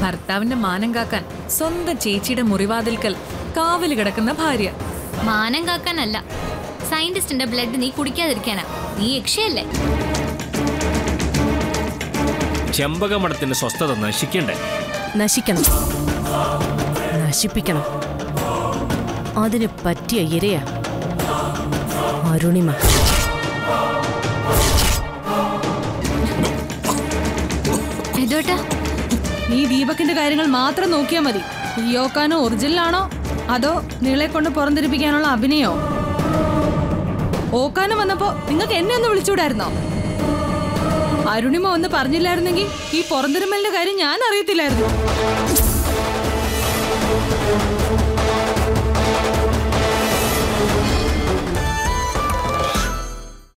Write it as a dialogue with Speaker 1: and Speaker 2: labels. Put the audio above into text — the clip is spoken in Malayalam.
Speaker 1: ഭർത്താവിന്റെ മാനം കാക്കാൻ സ്വന്തം ചേച്ചിയുടെ മുറിവാതിൽക്കൽ കാവല് കിടക്കുന്ന ഭാര്യ
Speaker 2: മാനം കാക്കാനല്ല സയന്റിസ്റ്റിന്റെ ബ്ലഡ് നീ കുടിക്കാതിരിക്കാനാ നീ യക്ഷയല്ലേ
Speaker 3: ചെമ്പകമഠത്തിന്റെ സ്വസ്ഥത നശിക്കണ്ടേ
Speaker 4: നശിക്കണം നശിപ്പിക്കണം അതിന് പറ്റിയ ഇരയാ അരുണിമ
Speaker 2: ഇതോട്ടാ
Speaker 5: നീ ദീപകിന്റെ കാര്യങ്ങൾ മാത്രം നോക്കിയാ മതി ഈ ഓക്കാനോ ഒറിജിനലാണോ അതോ നിങ്ങളെ കൊണ്ട് പുറന്തിരിപ്പിക്കാനുള്ള അഭിനയോ ഓക്കാനം വന്നപ്പോ നിങ്ങൾക്ക് എന്നെ ഒന്ന് വിളിച്ചുകൂടായിരുന്നോ അരുണിമ ഒന്ന് പറഞ്ഞില്ലായിരുന്നെങ്കിൽ ഈ പുറന്തിരുമലിന്റെ കാര്യം ഞാൻ അറിയത്തില്ലായിരുന്നു